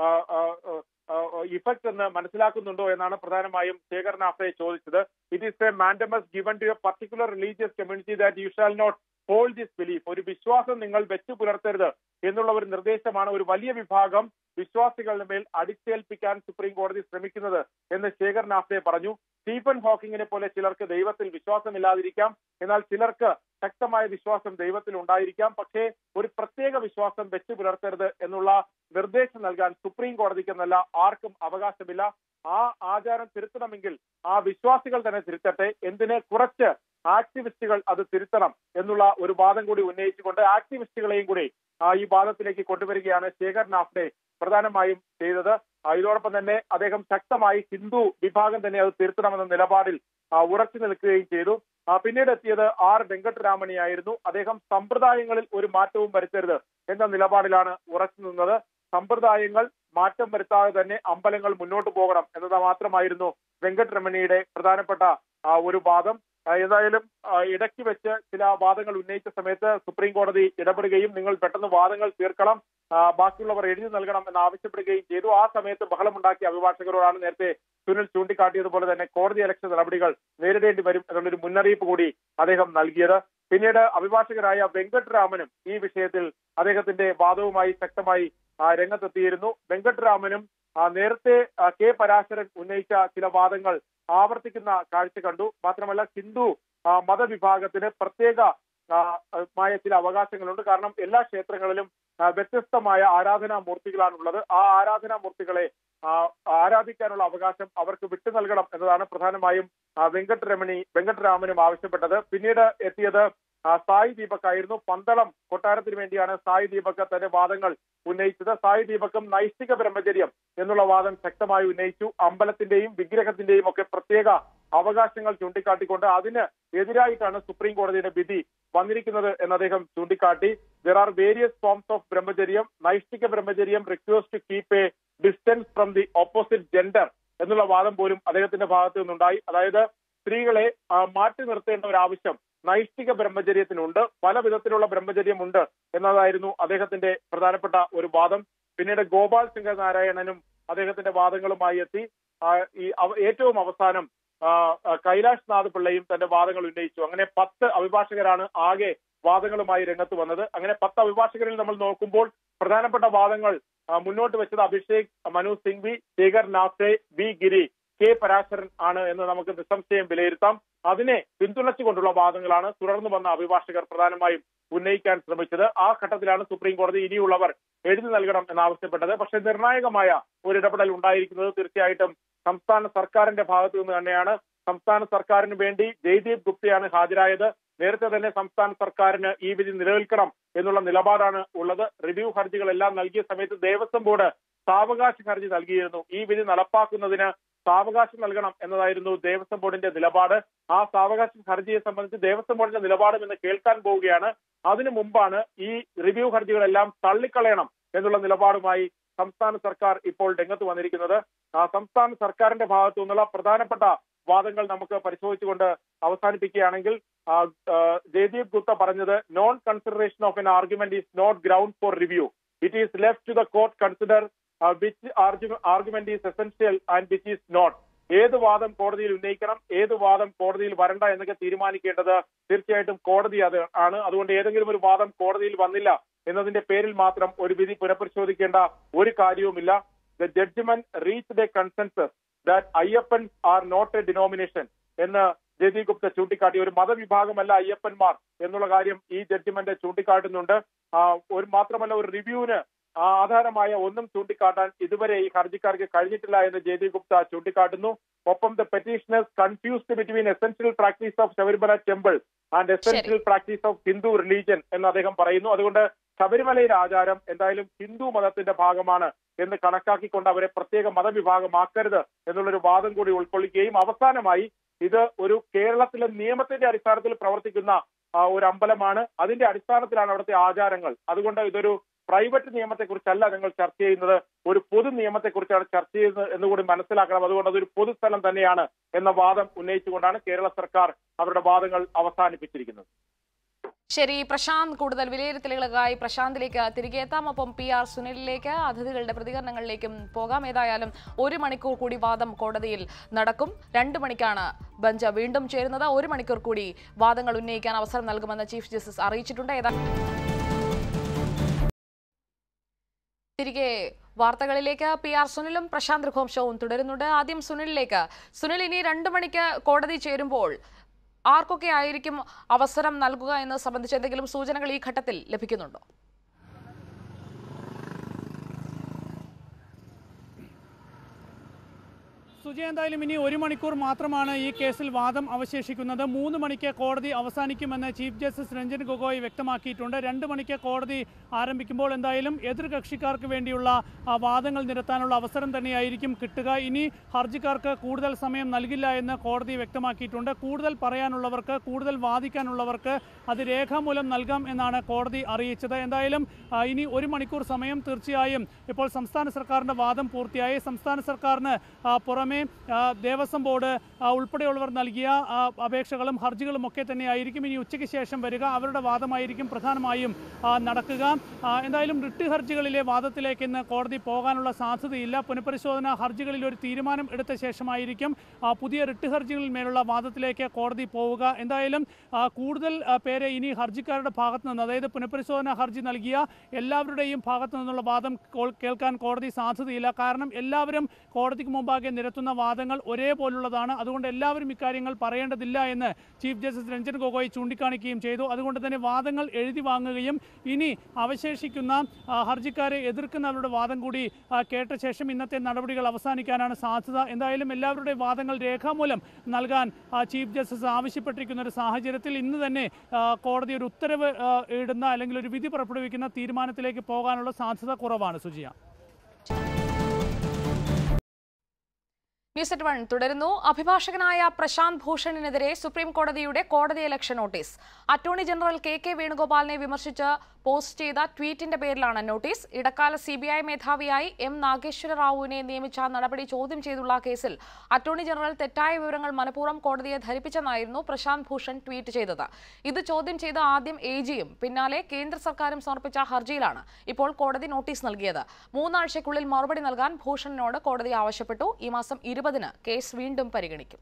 ഇഫക്ട് എന്ന് മനസ്സിലാക്കുന്നുണ്ടോ എന്നാണ് പ്രധാനമായും ശേഖർ നാഫ്ഡെ ചോദിച്ചത് it is a mandamus given to a particular religious community that you shall not hold this belief ഒരു വിശ്വാസം നിങ്ങൾ വെച്ചു പുലർത്തരുത് എന്നുള്ള ഒരു നിർദ്ദേശമാണ് ഒരു വലിയ വിഭാഗം വിശ്വാസികളുടെ മേൽ അടിച്ചേൽപ്പിക്കാൻ സുപ്രീം കോടതി ശ്രമിക്കുന്നത് എന്ന് ശേഖർ നാഫ്ഡെ പറഞ്ഞു സ്റ്റീഫൻ ഹോക്കിങ്ങിനെ പോലെ ചിലർക്ക് ദൈവത്തിൽ വിശ്വാസമില്ലാതിരിക്കാം എന്നാൽ ചിലർക്ക് ശക്തമായ വിശ്വാസം ദൈവത്തിൽ ഉണ്ടായിരിക്കാം പക്ഷേ ഒരു പ്രത്യേക വിശ്വാസം വെച്ചു പുലർത്തരുത് എന്നുള്ള നിർദ്ദേശം നൽകാൻ സുപ്രീം കോടതിക്കെന്നല്ല ആർക്കും അവകാശമില്ല ആ ആചാരം തിരുത്തണമെങ്കിൽ ആ വിശ്വാസികൾ തന്നെ തിരുത്തട്ടെ എന്തിന് കുറച്ച് ആക്ടിവിസ്റ്റുകൾ അത് തിരുത്തണം എന്നുള്ള ഒരു വാദം കൂടി ഉന്നയിച്ചുകൊണ്ട് ആക്ടിവിസ്റ്റുകളെയും കൂടി ആ, ഈ വാദത്തിലേക്ക് കൊണ്ടുവരികയാണ് ശേഖർ നാഫ്ഡെ പ്രധാനമായും ചെയ്തത് ആ, ഇതോടൊപ്പം തന്നെ അദ്ദേഹം ശക്തമായി ഹിന്ദു വിഭാഗം തന്നെ അത് തിരുത്തണമെന്ന നിലപാടിൽ ആ, ഉറച്ചു നിൽക്കുകയും ചെയ്തു ആ, പിന്നീട് എത്തിയത് ആർ വെങ്കട്ടരാമണിയായിരുന്നു അദ്ദേഹം സമ്പ്രദായങ്ങളിൽ ഒരു മാറ്റവും വരുത്തരുത് എന്ന നിലപാടിലാണ് ഉറച്ചു നിന്നത് സമ്പ്രദായങ്ങൾ മാറ്റം വരുത്താതെ തന്നെ അമ്പലങ്ങൾ മുന്നോട്ട് പോകണം എന്നത് മാത്രമായിരുന്നു വെങ്കട്ടരമണിയുടെ പ്രധാനപ്പെട്ട ആ, ഒരു വാദം ആ, ഏതായാലും ആ, ഇടയ്ക്ക് വെച്ച് ചില വാദങ്ങൾ ഉന്നയിച്ച സമയത്ത് സുപ്രീം കോടതി ഇടപെടുകയും നിങ്ങൾ പെട്ടെന്ന് വാദങ്ങൾ തീർക്കണം ആ, ബാക്കിയുള്ളവർ എഴുതി നൽകണം എന്ന് ആവശ്യപ്പെടുകയും ചെയ്തു ആ സമയത്ത് ബഹളമുണ്ടാക്കിയ അഭിഭാഷകരോടാണ് നേരത്തെ സുനിൽ ചൂണ്ടിക്കാട്ടിയതുപോലെ തന്നെ കോടതി അലക്ഷ്യ നടപടികൾ നേരിടേണ്ടി വരും എന്നുള്ളൊരു മുന്നറിയിപ്പ് കൂടി അദ്ദേഹം നൽകിയത് പിന്നീട് അഭിഭാഷകരായ വെങ്കട്ടരാമനും ഈ വിഷയത്തിൽ അദ്ദേഹത്തിന്റെ വാദവുമായി ശക്തമായി ആ, രംഗത്തെത്തിയിരുന്നു വെങ്കട്ടരാമനും ആ, നേരത്തെ ആ, കെ പരാശരൻ ഉന്നയിച്ച ചില വാദങ്ങൾ ആവർത്തിക്കുന്ന കാഴ്ച കണ്ടു മാത്രമല്ല ഹിന്ദു ആ, മതവിഭാഗത്തിന് പ്രത്യേക ആ, മായ ചില അവകാശങ്ങളുണ്ട് കാരണം എല്ലാ ക്ഷേത്രങ്ങളിലും ആ, വ്യത്യസ്തമായ ആരാധനാ മൂർത്തികളാണുള്ളത് ആ ആരാധനാ മൂർത്തികളെ ആ, ആരാധിക്കാനുള്ള അവകാശം അവർക്ക് വിട്ടു നൽകണം എന്നതാണ് പ്രധാനമായും ആ, വെങ്കട്ടരമണി വെങ്കട്ടരാമനും ആവശ്യപ്പെട്ടത് പിന്നീട് എത്തിയത് ആ, സായി ദീപക് ആയിരുന്നു പന്തളം കൊട്ടാരത്തിന് വേണ്ടിയാണ് സായി ദീപക് തന്റെ വാദങ്ങൾ ഉന്നയിച്ചത് സായി ദീപക്കും നൈഷ്ഠിക ബ്രഹ്മചര്യം എന്നുള്ള വാദം ശക്തമായി ഉന്നയിച്ചു അമ്പലത്തിന്റെയും വിഗ്രഹത്തിന്റെയും ഒക്കെ പ്രത്യേക അവകാശങ്ങൾ ചൂണ്ടിക്കാട്ടിക്കൊണ്ട് അതിന് എതിരായിട്ടാണ് സുപ്രീം കോടതിയുടെ വിധി വന്നിരിക്കുന്നത് എന്ന് അദ്ദേഹം ചൂണ്ടിക്കാട്ടി there are various forms of brahmacharya naishtika brahmacharya request to keep a distance from the opposite gender എന്നുള്ള വാദം പോലും അദ്ദേഹത്തിന്റെ ഭാഗത്തു നിന്നുണ്ടായി അതായത് സ്ത്രീകളെ ആ, മാറ്റി നിർത്തേണ്ട ഒരു ആവശ്യം നൈഷ്ഠിക ബ്രഹ്മചര്യത്തിനുണ്ട് പല വിധത്തിലുള്ള ബ്രഹ്മചര്യമുണ്ട് എന്നതായിരുന്നു അദ്ദേഹത്തിന്റെ പ്രധാനപ്പെട്ട ഒരു വാദം പിന്നീട് ഗോപാൽ സിംഗ നാരായണനും അദ്ദേഹത്തിന്റെ വാദങ്ങളുമായി എത്തി ആ, ഈ അവ- ഏറ്റവും അവസാനം ആ, ആ, കൈലാഷ് നാഥ് പിള്ളയും തന്റെ വാദങ്ങൾ ഉന്നയിച്ചു അങ്ങനെ പത്ത് അഭിഭാഷകരാണ് ആകെ വാദങ്ങളുമായി രംഗത്ത് വന്നത് അങ്ങനെ പത്ത് അഭിഭാഷകരിൽ നമ്മൾ നോക്കുമ്പോൾ പ്രധാനപ്പെട്ട വാദങ്ങൾ ആ, മുന്നോട്ട് വെച്ചത് അഭിഷേക് മനു സിംഗ്വി ശേഖർ നാസെ ബി ഗിരി കെ പരാശരൻ ആണ് എന്ന് നമുക്ക് നിസ്സംശയം വിലയിരുത്താം അതിനെ പിന്തുണച്ചുകൊണ്ടുള്ള വാദങ്ങളാണ് തുടർന്ന് വന്ന അഭിഭാഷകർ പ്രധാനമായും ഉന്നയിക്കാൻ ശ്രമിച്ചത് ആ ഘട്ടത്തിലാണ് സുപ്രീം കോടതി ഇനിയുള്ളവർ എഴുതി നൽകണം എന്നാവശ്യപ്പെട്ടത് പക്ഷേ നിർണായകമായ ഒരു ഇടപെടൽ ഉണ്ടായിരിക്കുന്നത് തീർച്ചയായിട്ടും സംസ്ഥാന സർക്കാരിന്റെ ഭാഗത്തു നിന്ന് തന്നെയാണ് സംസ്ഥാന സർക്കാരിന് വേണ്ടി ജയ്ദീപ് ഗുപ്തയാണ് ഹാജരായത് നേരത്തെ തന്നെ സംസ്ഥാന സർക്കാരിന് ഈ വിധി നിലനിൽക്കണം എന്നുള്ള നിലപാടാണ് ഉള്ളത് റിവ്യൂ ഹർജികളെല്ലാം നൽകിയ സമയത്ത് ദേവസ്വം ബോർഡ് സാവകാശ ഹർജി നൽകിയിരുന്നു ഈ വിധി നടപ്പാക്കുന്നതിന് സാവകാശം നൽകണം എന്നതായിരുന്നു ദേവസ്വം ബോർഡിന്റെ നിലപാട് ആ സാവകാശ ഹർജിയെ സംബന്ധിച്ച് ദേവസ്വം ബോർഡിന്റെ നിലപാടും ഇന്ന് കേൾക്കാൻ പോവുകയാണ് അതിനു മുമ്പാണ് ഈ റിവ്യൂ ഹർജികളെല്ലാം തള്ളിക്കളയണം എന്നുള്ള നിലപാടുമായി സംസ്ഥാന സർക്കാർ ഇപ്പോൾ രംഗത്ത് വന്നിരിക്കുന്നത് ആ സംസ്ഥാന സർക്കാരിന്റെ ഭാഗത്തു നിന്നുള്ള പ്രധാനപ്പെട്ട വാദങ്ങൾ നമുക്ക് പരിശോധിച്ചുകൊണ്ട് അവസാനിപ്പിക്കുകയാണെങ്കിൽ ആ, ആ, ജയ്ദീപ് ഗുപ്ത പറഞ്ഞത് non consideration of an argument is not ground for review it is left to the court consider which argument is essential and which is not ഏത് വാദം കോടതിയിൽ ഉന്നയിക്കണം ഏത് വാദം കോടതിയിൽ വരണ്ട എന്നൊക്കെ തീരുമാനിക്കേണ്ടത് തീർച്ചയായിട്ടും കോടതി അത് ആണ് അതുകൊണ്ട് ഏതെങ്കിലും ഒരു വാദം കോടതിയിൽ വന്നില്ല എന്നതിന്റെ പേരിൽ മാത്രം ഒരു വിധി പുനഃപരിശോധിക്കേണ്ട ഒരു കാര്യവുമില്ല the judgment reach a consensus that Ayyappan are not a denomination എന്ന് ജയതി ഗുപ്ത ചൂണ്ടിക്കാട്ടി ഒരു മതവിഭാഗമല്ല അയ്യപ്പന്മാർ എന്നുള്ള കാര്യം ഈ ജഡ്ജ്മെന്റ് ചൂണ്ടിക്കാട്ടുന്നുണ്ട് ആ, ഒരു മാത്രമല്ല ഒരു റിവ്യൂവിന് ആധാരമായ ഒന്നും ചൂണ്ടിക്കാട്ടാൻ ഇതുവരെ ഈ ഹർജിക്കാർക്ക് കഴിഞ്ഞിട്ടില്ല എന്ന് ജയതി ഗുപ്ത ചൂണ്ടിക്കാട്ടുന്നു ഒപ്പം the petitioners confused between essential practice of Sabarimala temple and essential practice of Hindu religion എന്ന് അദ്ദേഹം പറയുന്നു അതുകൊണ്ട് ശബരിമലയിലെ ആചാരം എന്തായാലും ഹിന്ദു മതത്തിന്റെ ഭാഗമാണ് എന്ന് കണക്കാക്കിക്കൊണ്ട് അവരെ പ്രത്യേക മതവിഭാഗമാക്കരുത് എന്നുള്ളൊരു വാദം കൂടി ഉൾക്കൊള്ളിക്കുകയും അവസാനമായി ഇത് ഒരു കേരളത്തിലെ നിയമത്തിന്റെ അടിസ്ഥാനത്തിൽ പ്രവർത്തിക്കുന്ന ആ, ഒരു അമ്പലമാണ് അതിന്റെ അടിസ്ഥാനത്തിലാണ് അവിടുത്തെ ആചാരങ്ങൾ അതുകൊണ്ട് ഇതൊരു പ്രൈവറ്റ് നിയമത്തെക്കുറിച്ചല്ല നിങ്ങൾ ചർച്ച ചെയ്യുന്നത് ഒരു പൊതു നിയമത്തെക്കുറിച്ചാണ് ചർച്ച ചെയ്യുന്നത് എന്നുകൂടി മനസ്സിലാക്കണം അതുകൊണ്ട് അതൊരു പൊതുസ്ഥലം തന്നെയാണ് എന്ന വാദം ഉന്നയിച്ചുകൊണ്ടാണ് കേരള സർക്കാർ അവരുടെ വാദങ്ങൾ അവസാനിപ്പിച്ചിരിക്കുന്നത് ശരി പ്രശാന്ത് കൂടുതൽ വിലയിരുത്തലുകൾക്കായി പ്രശാന്തിലേക്ക് തിരികെ എത്താം ഒപ്പം പി ആർ സുനിലിലേക്ക് അതിഥികളുടെ പ്രതികരണങ്ങളിലേക്കും പോകാം ഏതായാലും ഒരു മണിക്കൂർ കൂടി വാദം കോടതിയിൽ നടക്കും രണ്ട് മണിക്കാണ് ബെഞ്ച് വീണ്ടും ചേരുന്നത് ഒരു മണിക്കൂർ കൂടി വാദങ്ങൾ ഉന്നയിക്കാൻ അവസരം നൽകുമെന്ന് ചീഫ് ജസ്റ്റിസ് അറിയിച്ചിട്ടുണ്ട് ഏതാ തിരികെ വാർത്തകളിലേക്ക് പി ആർ സുനിലും പ്രശാന്ത് രഘുവംശവും തുടരുന്നുണ്ട് ആദ്യം സുനിലിലേക്ക് സുനിൽ ഇനി രണ്ടു മണിക്ക് കോടതി ചേരുമ്പോൾ ആർക്കൊക്കെ ആയിരിക്കും അവസരം നൽകുക എന്ന് സംബന്ധിച്ച് എന്തെങ്കിലും സൂചനകൾ ഈ ഘട്ടത്തിൽ ലഭിക്കുന്നുണ്ടോ സുജയ എന്തായാലും ഇനി ഒരു മണിക്കൂർ മാത്രമാണ് ഈ കേസിൽ വാദം അവശേഷിക്കുന്നത് മൂന്ന് മണിക്ക് കോടതി അവസാനിക്കുമെന്ന് ചീഫ് ജസ്റ്റിസ് രഞ്ജൻ ഗൊഗോയ് വ്യക്തമാക്കിയിട്ടുണ്ട് രണ്ട് മണിക്ക് കോടതി ആരംഭിക്കുമ്പോൾ എന്തായാലും എതിർ കക്ഷിക്കാർക്ക് വേണ്ടിയുള്ള ആ, വാദങ്ങൾ നിരത്താനുള്ള അവസരം തന്നെയായിരിക്കും കിട്ടുക ഇനി ഹർജിക്കാർക്ക് കൂടുതൽ സമയം നൽകില്ല എന്ന് കോടതി വ്യക്തമാക്കിയിട്ടുണ്ട് കൂടുതൽ പറയാനുള്ളവർക്ക് കൂടുതൽ വാദിക്കാനുള്ളവർക്ക് അത് രേഖാമൂലം നൽകാം എന്നാണ് കോടതി അറിയിച്ചത് എന്തായാലും ആ, ഇനി ഒരു മണിക്കൂർ സമയം തീർച്ചയായും ഇപ്പോൾ സംസ്ഥാന സർക്കാരിന്റെ വാദം പൂർത്തിയായി സംസ്ഥാന സർക്കാരിന് ആ, പുറമെ ആ, ദേവസ്വം ബോർഡ് ആ, ഉൾപ്പെടെയുള്ളവർ നൽകിയ ആ, അപേക്ഷകളും ഹർജികളും ഒക്കെ തന്നെയായിരിക്കും ഇനി ഉച്ചയ്ക്ക് ശേഷം വരിക അവരുടെ വാദമായിരിക്കും പ്രധാനമായും ആ, നടക്കുക ആ, എന്തായാലും റിട്ട് ഹർജികളിലെ വാദത്തിലേക്ക് ഇന്ന് കോടതി പോകാനുള്ള സാധ്യതയില്ല പുനഃപരിശോധന ഹർജികളിൽ ഒരു തീരുമാനം എടുത്ത ശേഷമായിരിക്കും ആ, പുതിയ റിട്ട് ഹർജികളിൽ മേലുള്ള വാദത്തിലേക്ക് കോടതി പോവുക എന്തായാലും ആ, കൂടുതൽ ആ, പേരെ ഇനി ഹർജിക്കാരുടെ ഭാഗത്ത് നിന്ന് അതായത് പുനഃപരിശോധന ഹർജി നൽകിയ എല്ലാവരുടെയും ഭാഗത്ത് നിന്നുള്ള വാദം കോൾ- കേൾക്കാൻ കോടതി സാധ്യതയില്ല കാരണം എല്ലാവരും കോടതിക്ക് മുമ്പാകെ നിരത്തുന്ന വാദങ്ങൾ ഒരേപോലുള്ളതാണ് അതുകൊണ്ട് എല്ലാവരും ഇക്കാര്യങ്ങൾ പറയേണ്ടതില്ല എന്ന് ചീഫ് ജസ്റ്റിസ് രഞ്ജൻ ഗൊഗോയ് ചൂണ്ടിക്കാണിക്കുകയും ചെയ്തു അതുകൊണ്ട് തന്നെ വാദങ്ങൾ എഴുതി വാങ്ങുകയും ഇനി അവശേഷിക്കുന്ന ആ, ഹർജിക്കാരെ എതിർക്കുന്നവരുടെ വാദം കൂടി ആ, കേട്ട ശേഷം ഇന്നത്തെ നടപടികൾ അവസാനിക്കാനാണ് സാധ്യത എന്തായാലും എല്ലാവരുടെയും വാദങ്ങൾ രേഖാമൂലം നൽകാൻ ആ, ചീഫ് ജസ്റ്റിസ് ആവശ്യപ്പെട്ടിരിക്കുന്ന ഒരു സാഹചര്യത്തിൽ ഇന്ന് തന്നെ ആ, കോടതി ഒരു ഉത്തരവ് ആ, ഇടുന്ന അല്ലെങ്കിൽ ഒരു വിധി പുറപ്പെടുവിക്കുന്ന തീരുമാനത്തിലേക്ക് പോകാനുള്ള സാധ്യത കുറവാണ് സുജിയ ന്യൂസ് അറ്റ് വൺ തുടരുന്നു അഭിഭാഷകനായ പ്രശാന്ത് ഭൂഷണിനെതിരെ സുപ്രീം കോടതിയുടെ കോടതിയലക്ഷ്യ notice attorney general K K വേണുഗോപാലിനെ വിമർശിച്ച് പോസ്റ്റ് ചെയ്ത ട്വീറ്റിന്റെ പേരിലാണ് നോട്ടീസ് ഇടക്കാല സി ബി ഐ മേധാവിയായി എം നാഗേശ്വര റാവുവിനെ നിയമിച്ച നടപടി ചോദ്യം ചെയ്തുള്ള കേസിൽ അറ്റോർണി ജനറൽ തെറ്റായ വിവരങ്ങൾ മനഃപൂർവ്വം കോടതിയെ ധരിപ്പിച്ചെന്നായിരുന്നു പ്രശാന്ത് ഭൂഷൺ ട്വീറ്റ് ചെയ്തത് ഇത് ചോദ്യം ചെയ്ത് ആദ്യം എ ജിയും പിന്നാലെ കേന്ദ്ര സർക്കാരും സമർപ്പിച്ച ഹർജിയിലാണ് ഇപ്പോൾ കോടതി നോട്ടീസ് നൽകിയത് മൂന്നാഴ്ചയ്ക്കുള്ളിൽ മറുപടി നൽകാൻ ഭൂഷണിനോട് കോടതി ആവശ്യപ്പെട്ടു ഈ മാസം ഇരുപതിന് കേസ് വീണ്ടും പരിഗണിക്കും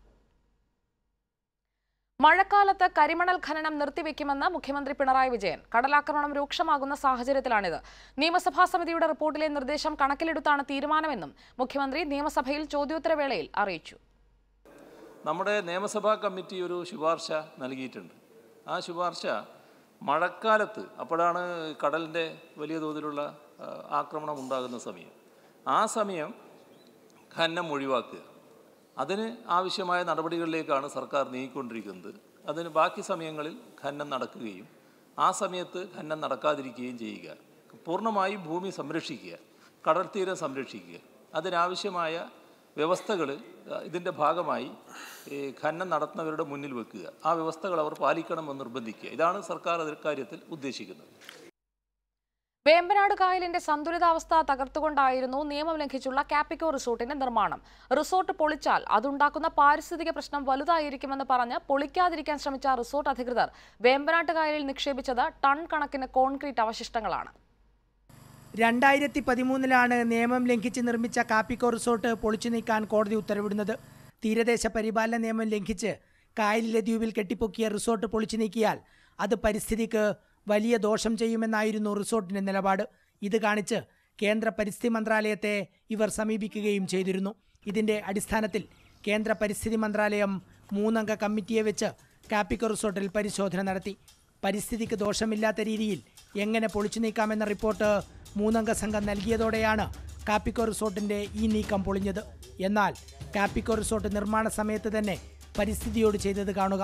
മഴക്കാലത്ത് കരിമണൽ ഖനനം നിർത്തിവെക്കുമെന്ന് മുഖ്യമന്ത്രി പിണറായി വിജയൻ കടലാക്രമണം രൂക്ഷമാകുന്ന സാഹചര്യത്തിലാണിത് നിയമസഭാ സമിതിയുടെ റിപ്പോർട്ടിലെ നിർദ്ദേശം കണക്കിലെടുത്താണ് തീരുമാനമെന്നും മുഖ്യമന്ത്രി നിയമസഭയിൽ ചോദ്യോത്തരവേളയിൽ അറിയിച്ചു നമ്മുടെ നിയമസഭാ കമ്മിറ്റി ഒരു ശുപാർശ നൽകിയിട്ടുണ്ട് ആ ശുപാർശ മഴക്കാലത്ത് അപ്പോഴാണ് കടലിൻ്റെ വലിയ തോതിലുള്ള ആ, ആക്രമണം ഉണ്ടാകുന്ന സമയം ആ സമയം ഖനനം ഒഴിവാക്കുക അതിന് ആവശ്യമായ നടപടികളിലേക്കാണ് സർക്കാർ നീങ്ങിക്കൊണ്ടിരിക്കുന്നത് അതിന് ബാക്കി സമയങ്ങളിൽ ഖനനം നടക്കുകയും ആ സമയത്ത് ഖനനം നടക്കാതിരിക്കുകയും ചെയ്യുക പൂർണ്ണമായും ഭൂമി സംരക്ഷിക്കുക കടൽ തീരം സംരക്ഷിക്കുക അതിനാവശ്യമായ വ്യവസ്ഥകൾ ഇതിൻ്റെ ഭാഗമായി ഈ ഖനനം നടത്തുന്നവരുടെ മുന്നിൽ വെക്കുക ആ വ്യവസ്ഥകൾ അവർ പാലിക്കണമെന്ന് നിർബന്ധിക്കുക ഇതാണ് സർക്കാർ അതിൽ കാര്യത്തിൽ ഉദ്ദേശിക്കുന്നത് വേമ്പനാട് കായലിന്റെ സന്തുലിതാവസ്ഥ തകർത്തുകൊണ്ടായിരുന്നു നിയമം ലംഘിച്ചുള്ള കാപ്പിക്കോ റിസോർട്ടിന്റെ നിർമ്മാണം റിസോർട്ട് പൊളിച്ചാൽ അതുണ്ടാക്കുന്ന പാരിസ്ഥിതിക പ്രശ്നം വലുതായിരിക്കുമെന്ന് പറഞ്ഞ് പൊളിക്കാതിരിക്കാൻ ശ്രമിച്ച റിസോർട്ട് അധികൃതർ വേമ്പനാട്ട് കായലിൽ നിക്ഷേപിച്ചത് ടൺ കണക്കിന് കോൺക്രീറ്റ് അവശിഷ്ടങ്ങളാണ് രണ്ടായിരത്തി പതിമൂന്നിലാണ് നിയമം ലംഘിച്ച് നിർമ്മിച്ച കാപ്പിക്കോ റിസോർട്ട് പൊളിച്ചു നീക്കാൻ കോടതി ഉത്തരവിടുന്നത് തീരദേശ പരിപാലന നിയമം ലംഘിച്ച് കായലിലെ ദ്വീപിൽ കെട്ടിപ്പൊക്കിയ റിസോർട്ട് പൊളിച്ചു നീക്കിയാൽ അത് പരിസ്ഥിതിക്ക് വലിയ ദോഷം ചെയ്യുമെന്നായിരുന്നു റിസോർട്ടിന്റെ നിലപാട് ഇത് കാണിച്ച് കേന്ദ്ര പരിസ്ഥിതി മന്ത്രാലയത്തെ ഇവർ സമീപിക്കുകയും ചെയ്തിരുന്നു ഇതിന്റെ അടിസ്ഥാനത്തിൽ കേന്ദ്ര പരിസ്ഥിതി മന്ത്രാലയം മൂന്നംഗ കമ്മിറ്റിയെ വെച്ച് കാപ്പിക്കോ റിസോർട്ടിൽ പരിശോധന നടത്തി പരിസ്ഥിതിക്ക് ദോഷമില്ലാത്ത രീതിയിൽ എങ്ങനെ പൊളിച്ചു നീക്കാമെന്ന റിപ്പോർട്ട് മൂന്നംഗ സംഘം നൽകിയതോടെയാണ് കാപ്പിക്കോ റിസോർട്ടിന്റെ ഈ നീക്കം പൊളിഞ്ഞത് എന്നാൽ കാപ്പിക്കോ റിസോർട്ട് നിർമ്മാണ സമയത്ത് തന്നെ പരിസ്ഥിതിയോട് ചെയ്തത് കാണുക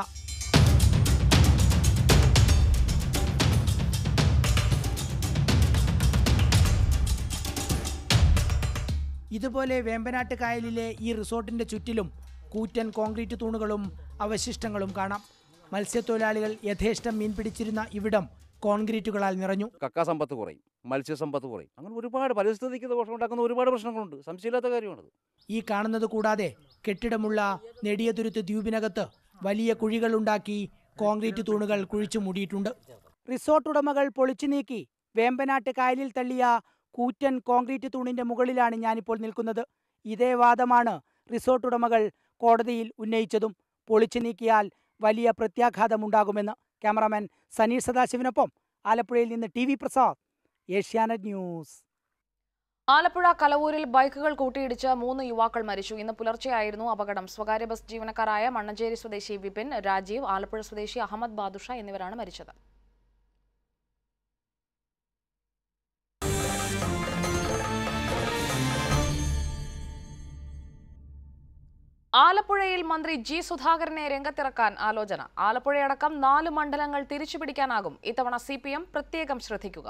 ഇതുപോലെ വേമ്പനാട്ട് കായലിലെ ഈ റിസോർട്ടിന്റെ ചുറ്റിലും കൂറ്റൻ കോൺക്രീറ്റ് തൂണുകളും അവശിഷ്ടങ്ങളും കാണാം മത്സ്യത്തൊഴിലാളികൾ യഥേഷ്ടം മീൻ പിടിച്ചിരുന്ന ഇവിടം കോൺക്രീറ്റുകളാൽ നിറഞ്ഞു കക്ക സമ്പത്ത് കുറയും മത്സ്യസമ്പത്ത് കുറയും അങ്ങനെ ഒരുപാട് പരിസ്ഥിതിക്ക് ദോഷം ഉണ്ടാക്കുന്ന ഒരുപാട് പ്രശ്നങ്ങളുണ്ട് സംശയമില്ലാത്ത കാര്യമാണത് ഈ കാണുന്നത് കൂടാതെ കെട്ടിടമുള്ള നെടിയതുരുത്ത് ദ്വീപിനകത്ത് വലിയ കുഴികളുണ്ടാക്കി കോൺക്രീറ്റ് തൂണുകൾ കുഴിച്ചു മൂടിയിട്ടുണ്ട് റിസോർട്ട് ഉടമകൾ പൊളിച്ചു നീക്കി വേമ്പനാട്ട് കായലിൽ തള്ളിയ കൂറ്റൻ കോൺക്രീറ്റ് തൂണിന്റെ മുകളിലാണ് ഞാനിപ്പോൾ നിൽക്കുന്നത് ഇതേ വാദമാണ് റിസോർട്ട് ഉടമകൾ കോടതിയിൽ ഉന്നയിച്ചതും പൊളിച്ചു നീക്കിയാൽ വലിയ പ്രത്യാഘാതമുണ്ടാകുമെന്ന് ക്യാമറാമാൻ സനീർ സദാശിവനൊപ്പം ആലപ്പുഴയിൽ നിന്ന് T V Prasad Asianet news Alappuzha കലവൂരിൽ ബൈക്കുകൾ കൂട്ടിയിടിച്ച് മൂന്ന് യുവാക്കൾ മരിച്ചു ഇന്ന് പുലർച്ചെയായിരുന്നു അപകടം സ്വകാര്യ ബസ് ജീവനക്കാരായ മണ്ണഞ്ചേരി സ്വദേശി വിപിൻ രാജീവ് ആലപ്പുഴ സ്വദേശി അഹമ്മദ് ബാദുഷ എന്നിവരാണ് മരിച്ചത് ആലപ്പുഴയിൽ മന്ത്രി ജി സുധാകരനെ രംഗത്തിറക്കാൻ ആലോചന ആലപ്പുഴയടക്കം നാല് മണ്ഡലങ്ങൾ തിരിച്ചുപിടിക്കാനാകും ഇത്തവണ സി പ്രത്യേകം ശ്രദ്ധിക്കുക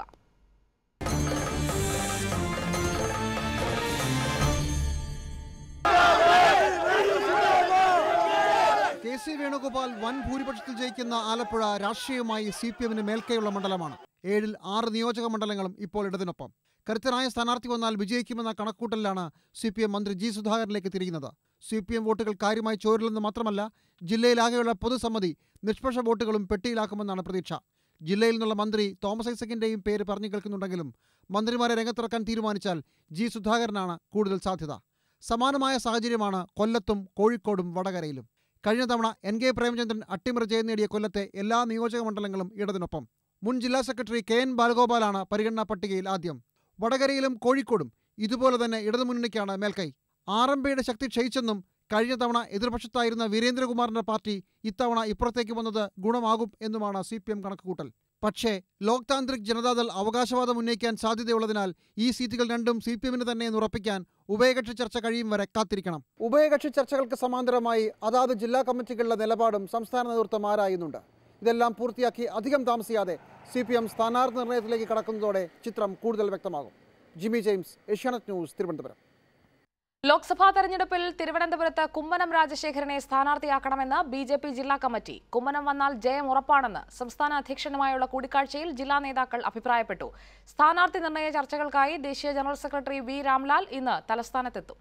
കെ സി വേണുഗോപാൽ വൻ ഭൂരിപക്ഷത്തിൽ ജയിക്കുന്ന ആലപ്പുഴ രാഷ്ട്രീയമായി സി പി എമ്മിന് മേൽക്കൈയുള്ള മണ്ഡലമാണ് ഏഴിൽ ആറ് നിയോജക മണ്ഡലങ്ങളും ഇപ്പോൾ ഇടതിനൊപ്പം കരുത്തനായ സ്ഥാനാർത്ഥി വന്നാൽ വിജയിക്കുമെന്ന കണക്കൂട്ടലിലാണ് സി പി എം മന്ത്രി ജി സുധാകരനിലേക്ക് തിരിയുന്നത് സി പി എം വോട്ടുകൾ കാര്യമായി ചോരില്ലെന്ന് മാത്രമല്ല ജില്ലയിലാകെയുള്ള പൊതുസമ്മതി നിഷ്പക്ഷ വോട്ടുകളും പെട്ടിയിലാക്കുമെന്നാണ് പ്രതീക്ഷ ജില്ലയിൽ നിന്നുള്ള മന്ത്രി തോമസ് ഐസക്കിന്റെയും പേര് പറഞ്ഞു കേൾക്കുന്നുണ്ടെങ്കിലും മന്ത്രിമാരെ രംഗത്തിറക്കാൻ തീരുമാനിച്ചാൽ ജി സുധാകരനാണ് കൂടുതൽ സാധ്യത സമാനമായ സാഹചര്യമാണ് കൊല്ലത്തും കോഴിക്കോടും വടകരയിലും കഴിഞ്ഞ തവണ എൻ കെ പ്രേമചന്ദ്രൻ അട്ടിമറി ജയം നേടിയ കൊല്ലത്തെ എല്ലാ നിയോജക മണ്ഡലങ്ങളും ഇടതിനൊപ്പം മുൻ ജില്ലാ സെക്രട്ടറി കെ എൻ ബാലഗോപാലാണ് പരിഗണനാ പട്ടികയിൽ ആദ്യം വടകരയിലും കോഴിക്കോടും ഇതുപോലെ തന്നെ ഇടതുമുന്നണിക്കാണ് മേൽക്കൈ ആർ എം പിയുടെ ശക്തി ക്ഷയിച്ചെന്നും കഴിഞ്ഞ തവണ എതിർപക്ഷത്തായിരുന്ന വീരേന്ദ്രകുമാറിന്റെ പാർട്ടി ഇത്തവണ ഇപ്പുറത്തേക്ക് വന്നത് ഗുണമാകും എന്നുമാണ് സി പി എം കണക്കുകൂട്ടൽ പക്ഷേ ലോക് താന്ത്രിക് ജനതാദൾ അവകാശവാദം ഉന്നയിക്കാൻ സാധ്യതയുള്ളതിനാൽ ഈ സീറ്റുകൾ രണ്ടും സി പി എമ്മിന് തന്നെ എന്ന് ഉറപ്പിക്കാൻ ഉഭയകക്ഷി ചർച്ച കഴിയും വരെ കാത്തിരിക്കണം ഉഭയകക്ഷി ചർച്ചകൾക്ക് സമാന്തരമായി അതാത് ജില്ലാ കമ്മിറ്റികളുടെ നിലപാടും സംസ്ഥാന നേതൃത്വം ആരായുന്നുണ്ട് ഇതെല്ലാം പൂർത്തിയാക്കി അധികം താമസിയാതെ സി പി എം സ്ഥാനാർത്ഥി നിർണയത്തിലേക്ക് കടക്കുന്നതോടെ ചിത്രം കൂടുതൽ വ്യക്തമാകും ജിമ്മി ജെയിംസ് ഏഷ്യാനെറ്റ് ന്യൂസ് തിരുവനന്തപുരം ലോക്സഭാ തെരഞ്ഞെടുപ്പിൽ തിരുവനന്തപുരത്ത് കുമ്മനം രാജശേഖരനെ സ്ഥാനാർത്ഥിയാക്കണമെന്ന് ബി ജെ പി ജില്ലാ കമ്മിറ്റി കുമ്മനം വന്നാൽ ജയം ഉറപ്പാണെന്ന് സംസ്ഥാന അധ്യക്ഷനുമായുള്ള കൂടിക്കാഴ്ചയിൽ ജില്ലാ നേതാക്കൾ അഭിപ്രായപ്പെട്ടു സ്ഥാനാർത്ഥി നിർണയ ചർച്ചകൾക്കായി ദേശീയ ജനറൽ സെക്രട്ടറി വി രാംലാൽ ഇന്ന് തലസ്ഥാനത്തെത്തും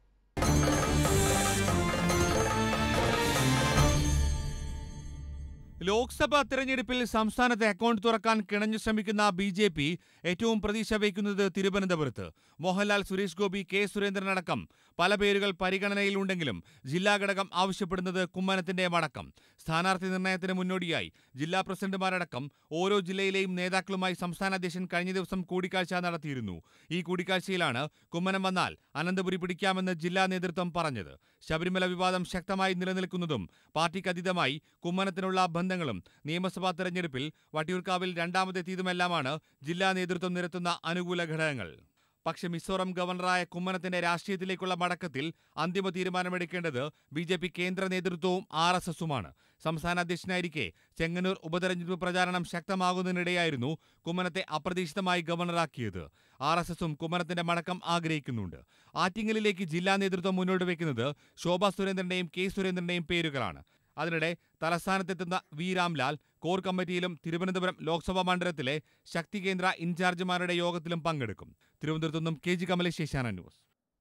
ലോക്സഭാ തെരഞ്ഞെടുപ്പിൽ സംസ്ഥാനത്തെ അക്കൗണ്ട് തുറക്കാൻ കിണഞ്ഞു ശ്രമിക്കുന്ന ബി ജെ പി ഏറ്റവും പ്രതീക്ഷ വയ്ക്കുന്നത് തിരുവനന്തപുരത്ത് മോഹൻലാൽ സുരേഷ് ഗോപി കെ സുരേന്ദ്രനടക്കം പല പേരുകൾ പരിഗണനയിലുണ്ടെങ്കിലും ജില്ലാ ഘടകം ആവശ്യപ്പെടുന്നത് കുമ്മനത്തിന്റെ മടക്കം സ്ഥാനാർത്ഥി നിർണയത്തിന് മുന്നോടിയായി ജില്ലാ പ്രസിഡന്റുമാരടക്കം ഓരോ ജില്ലയിലെയും നേതാക്കളുമായി സംസ്ഥാന അധ്യക്ഷൻ കഴിഞ്ഞ ദിവസം കൂടിക്കാഴ്ച നടത്തിയിരുന്നു ഈ കൂടിക്കാഴ്ചയിലാണ് കുമ്മനം വന്നാൽ അനന്തപുരി പിടിക്കാമെന്ന് ജില്ലാ നേതൃത്വം പറഞ്ഞത് ശബരിമല വിവാദം ശക്തമായി നിലനിൽക്കുന്നതും പാർട്ടിക്ക് അതീതമായി കുമ്മനത്തിനുള്ള ബന്ധങ്ങളും നിയമസഭാ തെരഞ്ഞെടുപ്പിൽ വട്ടിയൂർക്കാവിൽ രണ്ടാമതെത്തിയതുമെല്ലാമാണ് ജില്ലാ നേതൃത്വം നിരത്തുന്ന അനുകൂല ഘടകങ്ങൾ പക്ഷെ മിസോറം ഗവർണറായ കുമ്മനത്തിന്റെ രാഷ്ട്രീയത്തിലേക്കുള്ള മടക്കത്തിൽ അന്തിമ തീരുമാനമെടുക്കേണ്ടത് ബി ജെ പി കേന്ദ്ര നേതൃത്വവും ആർ എസ് എസുമാണ് സംസ്ഥാന അധ്യക്ഷനായിരിക്കെ ചെങ്ങന്നൂർ ഉപതെരഞ്ഞെടുപ്പ് പ്രചാരണം ശക്തമാകുന്നതിനിടെയായിരുന്നു കുമ്മനത്തെ അപ്രതീക്ഷിതമായി ഗവർണറാക്കിയത് ആർ എസ് എസും കുമ്മനത്തിന്റെ മടക്കം ആഗ്രഹിക്കുന്നുണ്ട് ആറ്റിങ്ങലിലേക്ക് ജില്ലാ നേതൃത്വം മുന്നോട്ട് വയ്ക്കുന്നത് ശോഭാ സുരേന്ദ്രന്റെയും കെ സുരേന്ദ്രന്റെയും പേരുകളാണ് അതിനിടെ തലസ്ഥാനത്തെത്തുന്ന വി രാംലാൽ കോർ കമ്മിറ്റിയിലും തിരുവനന്തപുരം ലോക്സഭാ മണ്ഡലത്തിലെ ശക്തി കേന്ദ്ര ഇൻചാർജുമാരുടെ യോഗത്തിലും പങ്കെടുക്കും തിരുവനന്തപുരത്തു നിന്നും K G Kamalesh Asianet news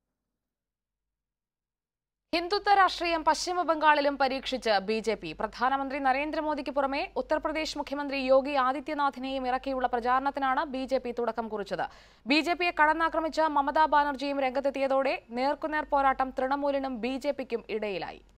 Hindutva രാഷ്ട്രീയം പശ്ചിമ ബംഗാളിലും പരീക്ഷിച്ച് ബി ജെ പി പ്രധാനമന്ത്രി നരേന്ദ്രമോദിക്ക് പുറമെ ഉത്തർപ്രദേശ് മുഖ്യമന്ത്രി യോഗി ആദിത്യനാഥിനെയും ഇറക്കിയുള്ള പ്രചാരണത്തിനാണ് ബി ജെ പി തുടക്കം കുറിച്ചത് ബി ജെ പിയെ കടന്നാക്രമിച്ച മമതാ ബാനർജിയും രംഗത്തെത്തിയതോടെ നേർക്കുനേർ പോരാട്ടം തൃണമൂലിനും ബി ജെ പിക്കും ഇടയിലായി